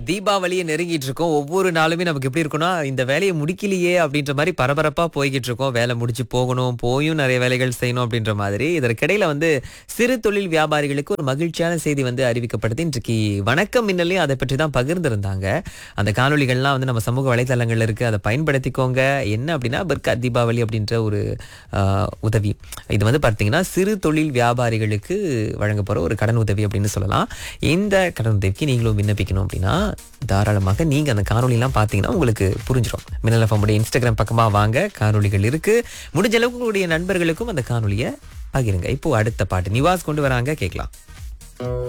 தீபாவளியை நெருங்கிட்டு இருக்கோம் ஒவ்வொரு நாளுமே நமக்கு எப்படி இருக்கும்னா இந்த வேலையை முடிக்கலையே அப்படின்ற மாதிரி பரபரப்பா போய்கிட்டு இருக்கோம் வேலை முடிச்சு போகணும் போயும் நிறைய வேலைகள் செய்யணும் அப்படின்ற மாதிரி இதற்கிடையில வந்து சிறு தொழில் வியாபாரிகளுக்கு ஒரு மகிழ்ச்சியான செய்தி வந்து அறிவிக்கப்படுது இன்றைக்கு வணக்கம் மின்னலையும் அதை பற்றி தான் பகிர்ந்திருந்தாங்க அந்த காணொளிகள்லாம் வந்து நம்ம சமூக வலைத்தளங்கள்ல இருக்கு அதை பயன்படுத்திக்கோங்க என்ன அப்படின்னா பர்கா தீபாவளி அப்படின்ற ஒரு ஆஹ், உதவி இது வந்து பார்த்தீங்கன்னா சிறு தொழில் வியாபாரிகளுக்கு வழங்க போற ஒரு கடன் உதவி அப்படின்னு சொல்லலாம் இந்த கடன் உதவிக்கு நீங்களும் விண்ணப்பிக்கணும் அப்படின்னா தாராளமாக நீங்க அந்த காணொளிலாம் பார்த்தீங்கன்னா உங்களுக்கு புரிஞ்சிடும் மின்னல் எஃப்எம்முடைய இன்ஸ்டாகிராம் பக்கமா வாங்க காணொளிகள் இருக்கு முடிஞ்ச அளவுக்கு உங்களுடைய நண்பர்களுக்கும் அந்த காணொளியை பகிருங்க இப்போ அடுத்த பாட்டு நிவாஸ் கொண்டு வராங்க கேட்கலாம்